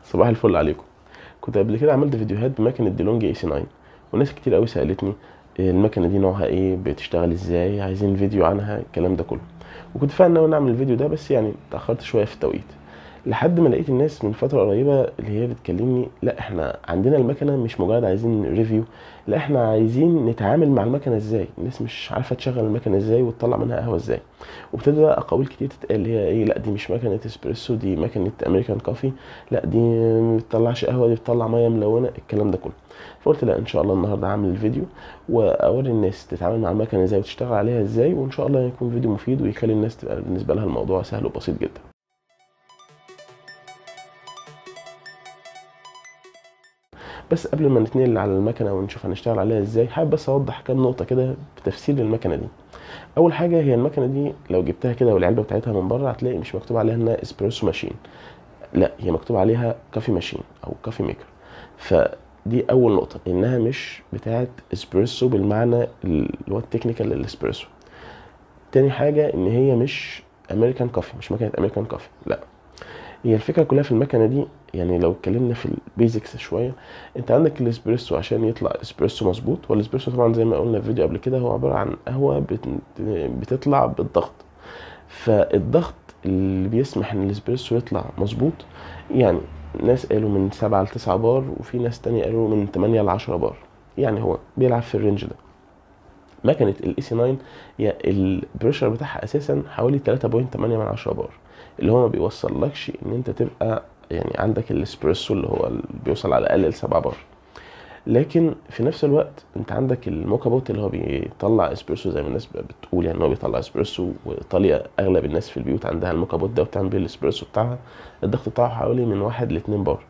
صباح الفل عليكم كنت قبل كده عملت فيديوهات بمكنه ديلونج اي سي 9 وناس كتير قوي سالتني إيه المكنه دي نوعها ايه بتشتغل ازاي عايزين فيديو عنها الكلام ده كله وكنت فعلا ناوي نعمل الفيديو ده بس يعني اتاخرت شويه في التوقيت لحد ما لقيت الناس من فتره قريبه اللي هي بتكلمني لا احنا عندنا المكنه مش مجرد عايزين ريفيو لا احنا عايزين نتعامل مع المكنه ازاي الناس مش عارفه تشغل المكنه ازاي وتطلع منها قهوه ازاي وابتدى بقى اقاويل كتير تتقال اللي هي ايه لا دي مش مكنه اسبريسو دي مكنه امريكان كافي لا دي ما بتطلعش قهوه دي بتطلع ميه ملونه الكلام ده كله فقلت لا ان شاء الله النهارده هعمل الفيديو واوري الناس تتعامل مع المكنه ازاي وتشتغل عليها ازاي وان شاء الله يكون فيديو مفيد ويخلي الناس تبقى بالنسبه لها الموضوع سهل وبسيط جدا بس قبل ما نتنقل على المكنه ونشوف هنشتغل عليها ازاي حابب بس اوضح كام نقطه كده في تفسير المكنه دي اول حاجه هي المكنه دي لو جبتها كده والعلبه بتاعتها من بره هتلاقي مش مكتوب عليها انها اسبريسو ماشين لا هي مكتوب عليها كافي ماشين او كافي ميكر فدي اول نقطه انها مش بتاعه اسبريسو بالمعنى اللي هو التكنيكال للاسبريسو تاني حاجه ان هي مش امريكان كافي مش مكنه امريكان كافي لا هي الفكره كلها في المكنه دي يعني لو اتكلمنا في البيزكس شويه انت عندك الاسبريسو عشان يطلع اسبريسو مظبوط والاسبريسو طبعا زي ما قلنا في فيديو قبل كده هو عباره عن قهوه بت- بتطلع بالضغط فالضغط اللي بيسمح ان الاسبريسو يطلع مظبوط يعني ناس قالوا من 7 ل 9 بار وفي ناس تانية قالوا من 8 ل 10 بار يعني هو بيلعب في الرينج ده مكنه الاي سي 9 هي البريشر بتاعها اساسا حوالي 3.8 من 10 بار اللي هو ما بيوصلكش ان انت تبقى يعني عندك الاسبريسو اللي هو اللي بيوصل على الاقل ل 7 بار لكن في نفس الوقت انت عندك الموكا بوت اللي هو بيطلع اسبريسو زي ما الناس بتقول يعني ان هو بيطلع اسبريسو وايطاليا اغلب الناس في البيوت عندها الموكا بوت ده وبتعمل بيه الاسبريسو بتاعها الضغط بتاعه حوالي من واحد ل 2 بار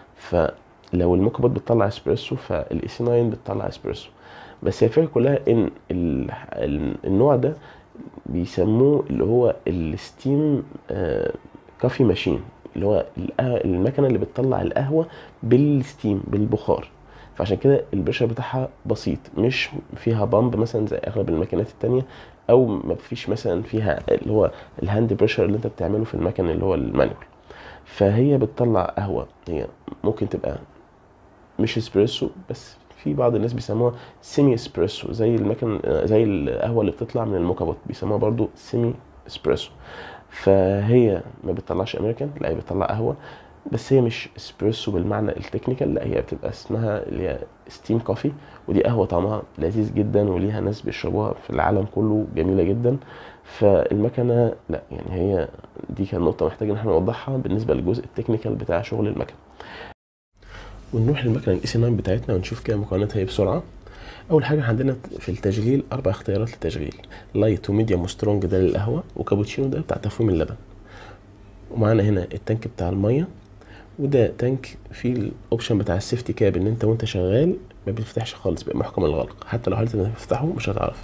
فلو الموكا بوت بتطلع اسبريسو فالاي سي 9 بتطلع اسبريسو بس هي الفكره كلها ان ال- ال- النوع ده بيسموه اللي هو الستيم آه، كافي ماشين اللي هو القه- المكنه اللي بتطلع القهوه بالستيم بالبخار فعشان كده البريشر بتاعها بسيط مش فيها بامب مثلا زي اغلب الماكينات التانية او ما فيش مثلا فيها اللي هو الهاند بريشر اللي انت بتعمله في المكن اللي هو المانيوال فهي بتطلع قهوه هي ممكن تبقى مش اسبريسو بس في بعض الناس بيسموها سيمي اسبريسو زي المكن زي القهوه اللي بتطلع من الموكا بوت بيسموها برضو سيمي اسبريسو فهي ما بتطلعش امريكان لا هي بتطلع قهوه بس هي مش اسبريسو بالمعنى التكنيكال لا هي بتبقى اسمها اللي هي ستيم كوفي ودي قهوه طعمها لذيذ جدا وليها ناس بيشربوها في العالم كله جميله جدا فالمكنه لا يعني هي دي كانت نقطه محتاجه ان احنا نوضحها بالنسبه للجزء التكنيكال بتاع شغل المكنه ونروح للمكنه الاي سي 9 بتاعتنا ونشوف كده مكوناتها ايه بسرعه اول حاجه عندنا في التشغيل اربع اختيارات للتشغيل لايت وميديوم وسترونج ده للقهوه وكابوتشينو ده بتاع تفويم اللبن ومعانا هنا التانك بتاع الميه وده تانك فيه الاوبشن بتاع السيفتي كاب ان انت وانت شغال ما بيفتحش خالص بيبقى محكم الغلق حتى لو حاولت انك تفتحه مش هتعرف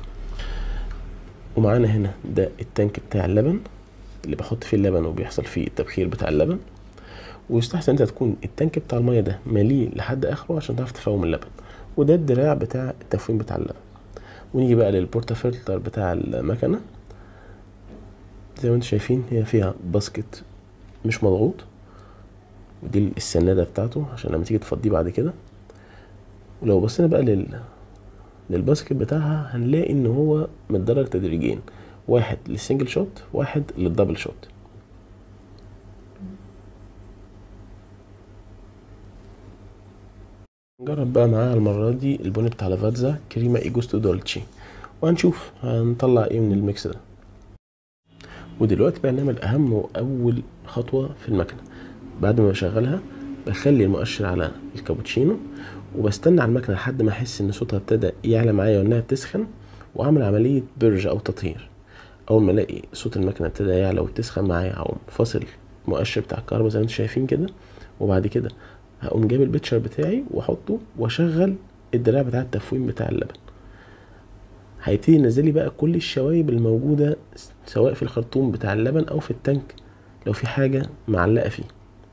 ومعانا هنا ده التانك بتاع اللبن اللي بحط فيه اللبن وبيحصل فيه التبخير بتاع اللبن ويستحسن انت تكون التانك بتاع الميه ده مليه لحد اخره عشان تعرف تفوم اللبن وده الدراع بتاع التفويم بتاع اللبن ونيجي بقى للبورتا فلتر بتاع المكنه زي ما انتم شايفين هي فيها باسكت مش مضغوط ودي السناده بتاعته عشان لما تيجي تفضيه بعد كده ولو بصينا بقى لل للباسكت بتاعها هنلاقي ان هو متدرج تدريجين واحد للسنجل شوت واحد للدبل شوت نجرب بقى معاها المرة دي البني بتاع لافاتزا كريمة ايجوستو دولتشي وهنشوف هنطلع ايه من الميكس ده ودلوقتي بقى نعمل اهم واول خطوة في المكنة بعد ما بشغلها بخلي المؤشر على الكابوتشينو وبستنى على المكنة لحد ما احس ان صوتها ابتدى يعلى معايا وانها بتسخن واعمل عملية برج او تطهير اول ما الاقي صوت المكنة ابتدى يعلى وتسخن معايا اقوم فاصل المؤشر بتاع الكهرباء زي ما انتم شايفين كده وبعد كده هقوم جايب البيتشر بتاعي واحطه واشغل الدراع بتاع التفويم بتاع اللبن هيبتدي ينزل لي بقى كل الشوايب الموجودة سواء في الخرطوم بتاع اللبن او في التانك لو في حاجة معلقة فيه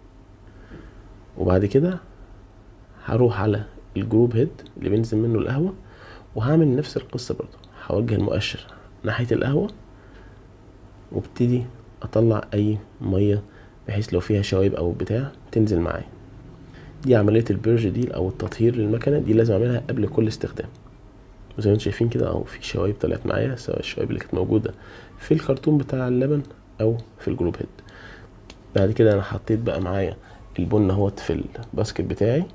وبعد كده هروح على الجروب هيد اللي بينزل منه القهوة وهعمل نفس القصة برضه هوجه المؤشر ناحية القهوة وابتدي اطلع اي مية بحيث لو فيها شوايب او بتاع تنزل معايا دي عمليه البرج دي او التطهير للمكنه دي لازم اعملها قبل كل استخدام وزي ما انتم شايفين كده اهو في شوايب طلعت معايا سواء الشوايب اللي كانت موجوده في الخرطوم بتاع اللبن او في الجروب هيد بعد كده انا حطيت بقى معايا البن اهوت في الباسكت بتاعي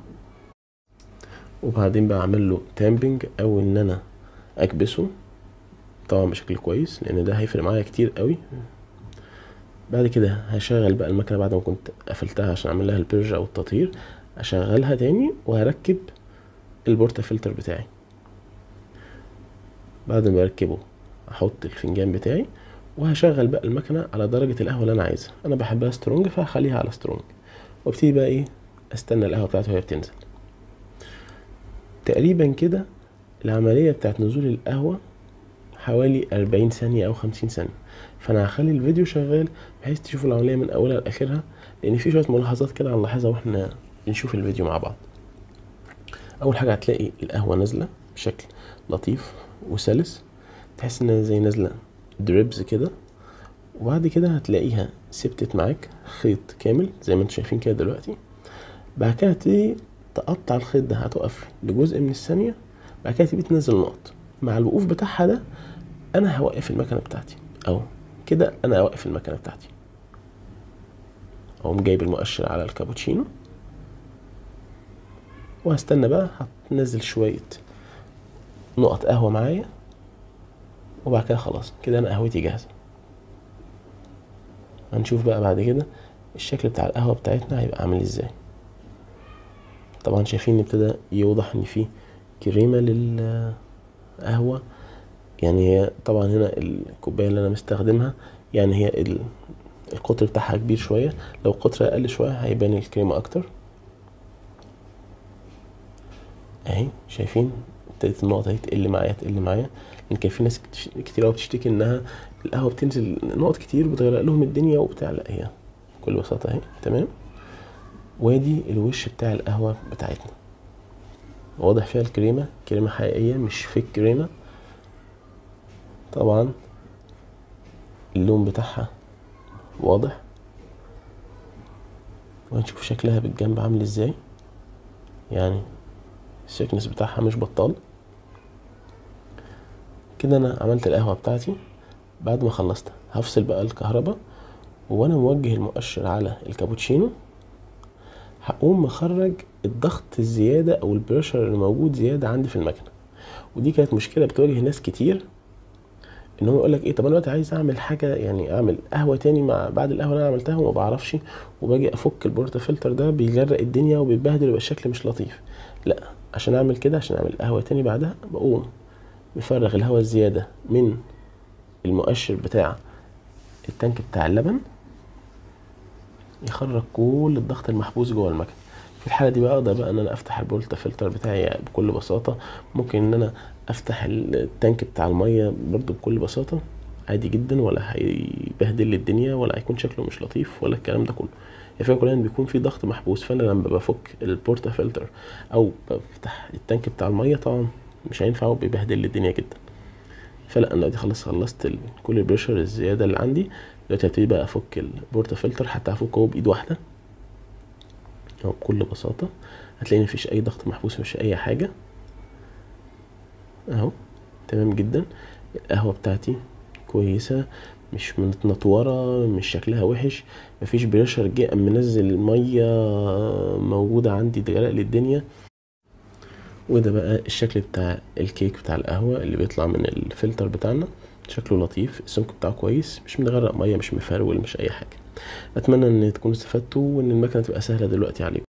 وبعدين بقى اعمل له تامبنج او ان انا اكبسه طبعا بشكل كويس لان ده هيفرق معايا كتير قوي بعد كده هشغل بقى المكنه بعد ما كنت قفلتها عشان اعمل لها البرج او التطهير اشغلها تاني وهركب البورتا فلتر بتاعي بعد ما اركبه احط الفنجان بتاعي وهشغل بقى المكنه على درجه القهوه اللي انا عايزها انا بحبها سترونج فهخليها على سترونج وابتدي بقى ايه استنى القهوه بتاعتي وهي بتنزل تقريبا كده العمليه بتاعت نزول القهوه حوالي أربعين ثانية أو خمسين ثانية فأنا هخلي الفيديو شغال بحيث تشوفوا العملية من أولها لآخرها لأن في شوية ملاحظات كده هنلاحظها واحنا بنشوف الفيديو مع بعض أول حاجة هتلاقي القهوة نازلة بشكل لطيف وسلس تحس إنها زي نازلة دريبز كده وبعد كده هتلاقيها سبتت معاك خيط كامل زي ما انتم شايفين كده دلوقتي بعد كده هتبتدي تقطع الخيط ده هتقف لجزء من الثانية بعد كده تبتدي تنزل نقط مع الوقوف بتاعها ده انا هوقف المكنه بتاعتي او كده انا اوقف المكنه بتاعتي اقوم جايب المؤشر على الكابوتشينو وهستنى بقى هتنزل شويه نقط قهوه معايا وبعد كده خلاص كده انا قهوتي جاهزه هنشوف بقى بعد كده الشكل بتاع القهوه بتاعتنا هيبقى عامل ازاي طبعا شايفين ابتدى يوضح ان في كريمه للقهوه يعني هي طبعا هنا الكوبايه اللي انا مستخدمها يعني هي ال- القطر بتاعها كبير شويه لو قطر اقل شويه هيبان الكريمه اكتر اهي شايفين ابتدت النقط اهي تقل معايا تقل معايا لان كان في ناس كتش- كتير قوي بتشتكي انها القهوه بتنزل نقط كتير بتغرق لهم الدنيا وبتاع لا هي بكل بساطه اهي تمام وادي الوش بتاع القهوه بتاعتنا واضح فيها الكريمه كريمه حقيقيه مش فيك كريمه طبعا اللون بتاعها واضح وهنشوف شكلها بالجنب عامل ازاي يعني السيكنس بتاعها مش بطال كده انا عملت القهوة بتاعتي بعد ما خلصت هفصل بقى الكهرباء وانا موجه المؤشر على الكابوتشينو هقوم مخرج الضغط الزيادة او البريشر اللي موجود زيادة عندي في المكنة ودي كانت مشكلة بتواجه ناس كتير ان هو يقول لك ايه طب انا دلوقتي عايز اعمل حاجه يعني اعمل قهوه تاني مع بعد القهوه اللي انا عملتها وما بعرفش وباجي افك البورتا فلتر ده بيجرق الدنيا وبيتبهدل ويبقى الشكل مش لطيف لا عشان اعمل كده عشان اعمل قهوه تاني بعدها بقوم مفرغ الهواء الزياده من المؤشر بتاع التانك بتاع اللبن يخرج كل الضغط المحبوس جوه المكنه في الحاله دي بقى اقدر بقى ان انا افتح البولتا فلتر بتاعي بكل بساطه ممكن ان انا افتح التانك بتاع الميه برضو بكل بساطه عادي جدا ولا هيبهدل لي الدنيا ولا هيكون شكله مش لطيف ولا الكلام ده كله الفكره كلها ان بيكون في ضغط محبوس فانا لما بفك البورتا فلتر او بفتح التانك بتاع الميه طبعا مش هينفع وبيبهدل لي الدنيا جدا فلا انا دلوقتي خلاص خلصت ال- كل البريشر الزياده اللي عندي دلوقتي هبتدي بقى افك البورتا فلتر حتى هفكه بايد واحده اهو بكل بساطه هتلاقي مفيش اي ضغط محبوس مفيش اي حاجه اهو تمام جدا القهوه بتاعتي كويسه مش متنطوره مش شكلها وحش مفيش بريشر جه قام منزل ميه موجوده عندي تغرق لي الدنيا وده بقى الشكل بتاع الكيك بتاع القهوه اللي بيطلع من الفلتر بتاعنا شكله لطيف السمك بتاعه كويس مش متغرق ميه مش مفرول مش اي حاجه اتمنى ان تكونوا استفدتوا وان المكنه تبقى سهله دلوقتي عليكم